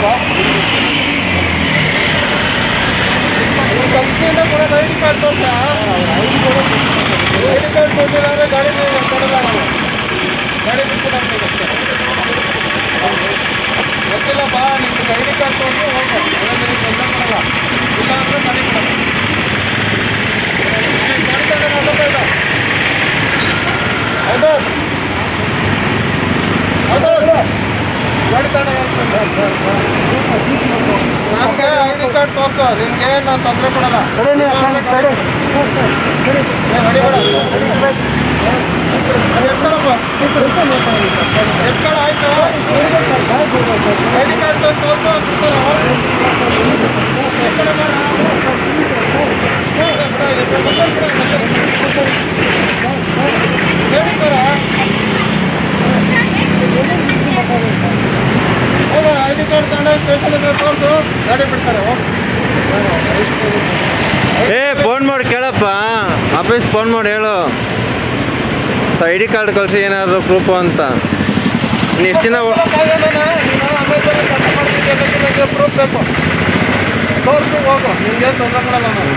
ಕಂಪ್ನಿಯಿಂದ ಕೊಡೋದು I D card ತೋರ್ಸ I D card ಕೊಟ್ಟಿದ್ದಾರೆ ಗಾಡಿ ಕೊಡಲ್ಲ ನಾವು ಗಾಡಿ ಬಿಟ್ಬಿಟ್ಟು ಗೊತ್ತಿಲ್ಲ ಬಾ ನಿಮ್ಗೆ ಐ ಡಿ ಕಾರ್ಡ್ ತೋರಿಸಿ ಹೋಗು ಅಲ್ಲ ನಿನಗೆ ಕೆಲಸ ಮಾಡಲ್ಲ ಇಲ್ಲ ಅಂದ್ರೆ ಗಾಡಿ ಕೊಡಲ್ಲ ಏ, ಗಾಡಿ ತಗೊಂಡು ಮಾತಾಡ್ತಾ ಇಲ್ಲ. ಹೌದಾ ಹೌದಾ ಗಾಡಿ ತಗೊಂಡು ನನಗೆ ಐ ಡಿ ಕಾರ್ಡ್ ತೋರ್ಸು ನಿನಗೆ ನಾನು ತೊಂದರೆ ಕೊಡಲ್ಲ ಏ, ಹೊಡಿಬೇಡ. ಎತ್ಕೊಳಪ್ಪ. ಎತ್ಕೊಳ ಆಯ್ತು ಐ ಡಿ ಕಾರ್ಡ್ ತಂದು ತೋರ್ಸು ಅಂತಾರೆ. ಎತ್ಕೊಳ ಬೇಡ. ಬಿಡ, ಬಿಡ, ಎತ್ಕೊಳ ಬಿಡ, ಬಿಡ. ಹೇಳಿ ಸರ. ಹೋಗು, ಐ ಡಿ ಕಾರ್ಡ್ ತಗೊಂಡು ಸ್ಟೇಷನ್ ಹತ್ರ ತೋರ್ಸು ಗಾಡಿ ಬಿಡ್ತಾರೆ ಹೋಗು ಏ ಫೋನ್ ಮಾಡಿ ಕೇಳಪ್ಪ ಆಫೀಸ್ ಫೋನ್ ಮಾಡಿ ಹೇಳು ಐ ಡಿ ಕಾರ್ಡ್ ಕಳಿಸಿ ಏನಾದ್ರು ಪ್ರೂಫು ಅಂತ ನೀನು ಎಷ್ಟು ದಿನ ಓ- ಪ್ರೂಫ್ ಬೇಕು ತೋರಿಸಿ ಹೋಗು ನಿಮ್ಗೆ ತೊಂದರೆ ಕೊಡಲ್ಲ ನಾನು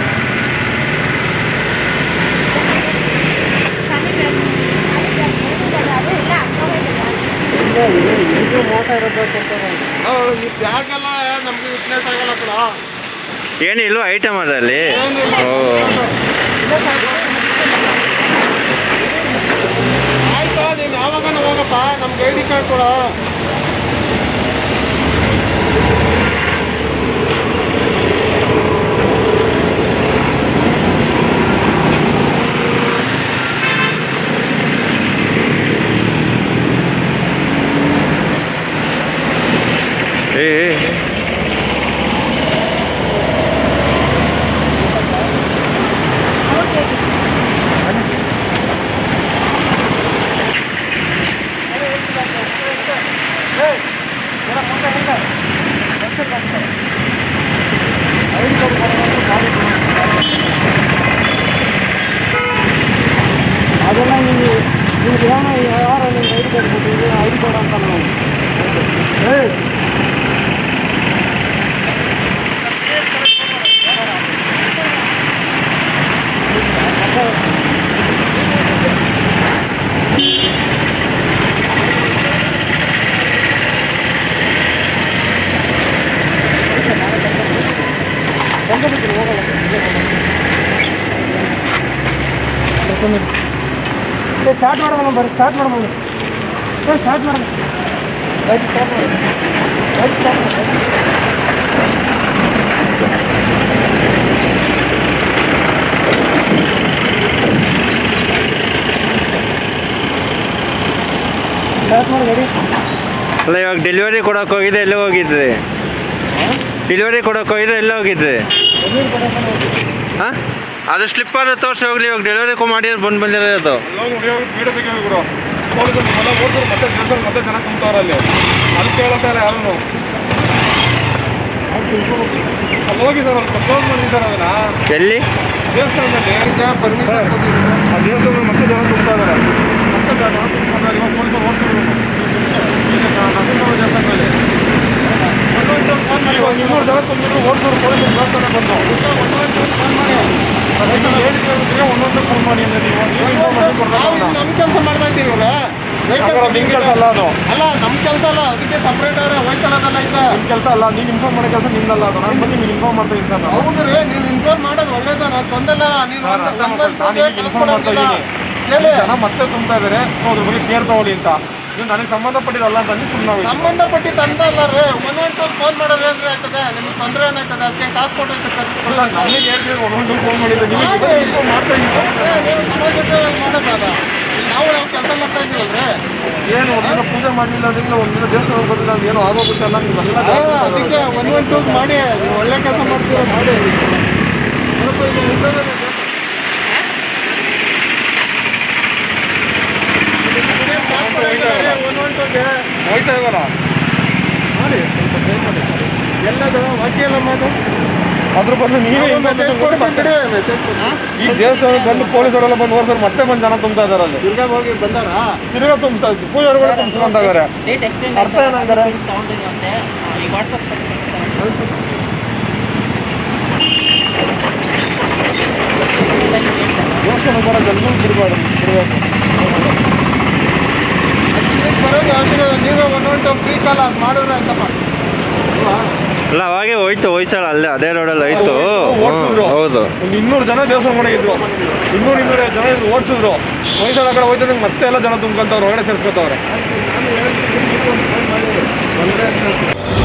ಹೌದು, ಈ ಬ್ಯಾಗ್ ಎಲ್ಲ ನಮ್ಗೆ ವಿಟ್ನೆಸ್ ಆಗಲ್ಲ ಕೂಡ ಏನಿಲ್ವ ಐಟಮ್ ಅದಲ್ಲಿ ಏನಿಲ್ಲ. ಓ ಆಯ್ತಾ ನೀನು ಯಾವಾಗನ ಹೋಗಪ್ಪ ನಮ್ಗೆ ಐ ಡಿ ಕಾರ್ಡ್ ಕೊಡ ಏ ಏ, ಏ. ಅದೆಲ್ಲ ನೀವು ನಿಮ್ಗೆ ಏನೋ ಯಾರು ನಿಮ್ಗೆ ಐಡಿ ಕಾರ್ಡ್ ಕೊಟ್ಟಿದ್ದೀವಿ ಐಡಿ ಕಾರ್ಡ್ ಅಂತ ನಾವು ಏಯ್ ಸ್ಟಾರ್ಟ್ ಮಾಡೋಣ ಬರ್ರಿ ಸ್ಟಾರ್ಟ್ ಮಾಡೋಣ ಏ ಸ್ಟಾರ್ಟ್ ಮಾಡೋಣ ಗಾಡಿ ಸ್ಟಾರ್ಟ್ ಮಾಡೋಣ ಗಾಡಿ ಸ್ಟಾರ್ಟ್ ಮಾಡೋಣ ಸ್ಟಾರ್ಟ್ ಮಾಡಿ ಗಾಡಿ ಅಲ್ಲ ಇವಾಗ ಡೆಲಿವರಿ ಕೊಡೋಕೆ ಹೋಗಿದ್ದೆ ಎಲ್ಲೇ ಹೋಗಿದ್ರಿ ಡೆಲಿವರಿ ಕೊಡೋಕೆ ಹೋಗಿದ್ರೆ ಎಲ್ಲೇ ಹೋಗಿದ್ರಿ ಹಾಂ ಅದು ಸ್ಲಿಪ್ಪರ್ ತೋರಿಸಿ ಹೋಗ್ಲಿ ಇವಾಗ ಡೆಲಿವರಿ ಮಾಡಿದ್ರೆ ಬಂದು ಬಂದಿರೋದು ವಿಡಿಯೋ ತೆಗಿಯೋದು ಗುರು ಹೋಗಿದ್ದು ಮೊದಲ ಓದಿದ್ರು ಮತ್ತೆ ಕೆಲಸ ಮತ್ತೆ ಜನ ತುಂಬ್ತಾವ್ರೆ ಅಲ್ಲಿ ಅಲ್ಲಿ ಕೇಳತ್ತ ಇಲ್ಲ ಯಾರು ಅಲ್ಲಿ ಹೋಗಿ ಸರ್ ಅಲ್ಲಿ ಕ್ಲೋಸ್ ಮಾಡಿದ್ದಾರೆ ಅದನ್ನ ಎಲ್ಲಿ ದೇವಸ್ಥಾನದಲ್ಲಿ ಪರ್ಮಿಷನ್ ಆ ದೇವಸ್ಥಾನದಲ್ಲಿ ಮತ್ತೆ ಜನ ತುಂಬ್ತಾ ಇದ್ದಾರೆ ಮತ್ತೆ ಜನ ತುಂಬ್ತಾರೆ ಇವಾಗ ಫೋನ್ ಮಾಡಿ ಓಡ್ತಿದ್ರು ನರಸಿಂಹ ದೇವಸ್ಥಾನದಲ್ಲಿ ಫೋನ್ ಮಾಡಿ ಇವಾಗ ಇನ್ನೂರು ಜನ ತುಂಬಿದ್ರು ಓಡ್ತಾರೆ ಪೊಲೀಸ್ ದೇವಸ್ಥಾನ ಬಂದು ಫೋನ್ ಮಾಡಿ ಅದಕ್ಕೆ ಹೇಳಿದ್ರೆ ಒಂದೊಂದು ಫೋನ್ ಮಾಡಿ ಅಂದ್ರೆ ನೀವು ನೀವು ಇನ್ಫಾರ್ಮೇಶನ್ ನಾವು ಕೊಡ್ಬೇಕು ಇಲ್ಲಿ ನಮ್ಮ ಕೆಲಸ ಮಾಡ್ತಾ ಇದ್ದೀವಿ ಇವಾಗ ಹಾಗಾದ್ರೆ ನಿಮ್ ಕೆಲಸ ಅಲ್ಲ ಅದು ಅಲ್ಲ ನಮ್ಮ ಕೆಲಸ ಅಲ್ಲ ಅದಕ್ಕೆ ಸಪ್ರೇಟ್ ಅವ್ರೆ ಹೋಯ್ಕೊಳ್ಳೋದಲ್ಲ ಈಗ ನಿಮ್ ಕೆಲಸ ಅಲ್ಲ ನೀನು ಇನ್ಫಾರ್ಮ್ ಮಾಡೋ ಕೆಲಸ ನಿಮ್ದಲ್ಲ ಅದು ನಾನು ಬಂದು ನೀವು ಇನ್ಫಾರ್ಮ್ ಮಾಡ್ತಾ ಇದ್ದೀನಿ ಸರ್ ನಾನು ಹೌದು ರೀ ನೀವು ಇನ್ಫಾರ್ಮ್ ಮಾಡೋದು ಒಳ್ಳೇದ ನಾನು ತೊಂದಲ್ಲ ನೀನು ನಾನು ಅರ್ಥ ನಂಬರ್ ಮಾಡ್ಕೊಂಡು ನಾನು ಈಗ ಇನ್ಫಾರ್ಮ್ ಮಾಡ್ತಾ ಇದ್ದೀನಿ ಹೇಳಿ ಜನ ಮತ್ತೆ ತುಂಬ್ತಾ ಇದ್ದಾರೆ ಸೊ ಅದ್ರ ಬಗ್ಗೆ ಕೇರ್ ತಗೊಳ್ಳಿ ಅಂತ ಇದು ನನಗೆ ಸಂಬಂಧಪಟ್ಟಿದ್ದಲ್ಲ ಅಂತ ಅಂದು ಸುಮ್ಮನೆ ಸಂಬಂಧಪಟ್ಟಿದ್ದು ಅಂತ ಅಲ್ಲ ರೀ ಒಂದೊಂದು ಫೋನ್ ಮಾಡೋದು ಏನ್ರಿ ಆಯ್ತದೆ ನಿಮ್ಗೆ ತೊಂದರೆ ಏನಾಯ್ತದೆ ಅದಕ್ಕೆ ಕಾಸು ಕೊಟ್ಟು ನಮಗೆ ಹೇಳ್ತೀವಿ ಒಂದೊಂದು ಫೋನ್ ಮಾಡಿದ್ದೆ ನೀವು ಇನ್ಫಾರ್ಮ್ ಮಾಡ್ತಾ ಇದ್ದೀನಿ ನೀವು ಸಮಾಜಕ್ಕೆ ಮಾಡೋದಾಗ ನಾವು ಯಾವ ಕೆಲಸ ಮಾಡ್ತಾ ಇದೀವಲ್ರಿ ಏನು ಒಂದಿನ ಪೂಜೆ ಮಾಡಲಿಲ್ಲ ಅದರಿಂದ ಒಂದಿನ ದೇವಸ್ಥಾನ ಬಂದಿಲ್ಲ ಅಂದ್ರೆ ಏನೋ ಆಗೋಗುತ್ತಲ್ಲ ನಿಮ್ಗೆಲ್ಲ ಅದಕ್ಕೆ ಒನ್ ಒನ್ ಟೂ ಮಾಡಿ ನೀವು ಒಳ್ಳೆ ಕೆಲಸ ಮಾಡ್ತೀರ ಮಾಡಿ ಸ್ವಲ್ಪ ಇಲ್ಲಿ ನಿಂತೋದ್ರೆ ಒನ್ ಒನ್ ಟೂಗೆ ಹೋಯ್ತಾ ಇವಲ್ಲ ಮಾಡಿ ಸ್ವಲ್ಪ ಟ್ರೈ ಮಾಡಿ ಎಲ್ಲದು ವಾಕ್ಯ ಎಲ್ಲ ಮಾತು ಅದ್ರ ಬದಲು ನೀವೇ ಇನ್ಫಾರ್ಮೇಶನ್ ಕೊಟ್ಟು ಮತ್ತೆ ಈ ದೇವಸ್ಥಾನ ಬಂದು ಪೊಲೀಸರೆಲ್ಲ ಬಂದು ಓಡಿಸೋರು ಮತ್ತೆ ಬಂದು ಜನ ತುಂಬ್ತಾ ಇದಾರೆ ಅಲ್ಲಿ ತಿರ್ಗಾ ಹೋಗಿ ಬಂದಾರಾ ತಿರ್ಗಾ ತುಂಬಿಸ್ತಾ ಇದ್ರು ಪೂಜಾರಿಗಳು ತುಂಬಿಸ್ಕೊಂತ ಇದಾರೆ ಡೇಟ್ ಎಕ್ಸ್ಟೆಂಡ್ ಅರ್ಥ ಏನಂಗಾರೆ? ತಗೊಂಡಿರುವಂತೆ ಈ ವಾಟ್ಸಪ್ ದೇವಸ್ಥಾನ ಬರೋ ಜನಗಳು ಬಿಡಬಾರ್ದು ಬಿಡಬೇಕು ಬರೋದು ಅಷ್ಟೇ ನೀವೇ ಒಂದೊಂದು ಫ್ರೀ ಕಾಲ್ ಅದು ಮಾಡಿದ್ರೆ ಆಯ್ತಪ್ಪ ಅಲ್ವಾ? ಅಲ್ಲ ಅವಾಗೆ ಹೋಯ್ತು ಹೊಯ್ಸಳ ಅಲ್ಲೇ ಅದೇ ರೋಡಲ್ಲಿ ಹೋಯ್ತು ಓಡ್ಸಿದ್ರು. ಹ್ಮ್, ಹೌದು ಒಂದು ಇನ್ನೂರು ಜನ ದೇವಸ್ಥಾನ ಮನೆಗೆ ಇದ್ರು ಇನ್ನೂರು ಇನ್ನೂರು ಜನ ಇದ್ರು ಓಡಿಸಿದ್ರು ವಯಸ್ಸಾದ ಕಡೆ ಹೋಯ್ತಂದ್ರೆ ಮತ್ತೆ ಎಲ್ಲ ಜನ ತುಂಬ್ಕೊಂತವ್ರು ಹೊರಗಡೆ ಸೇರಿಸ್ಕೊತವ್ರೆ ನಾನು ಹೇಳ್ತೀನಿ, ಫೋನ್ ಮಾಡಿ ಬಂದ್ರೆ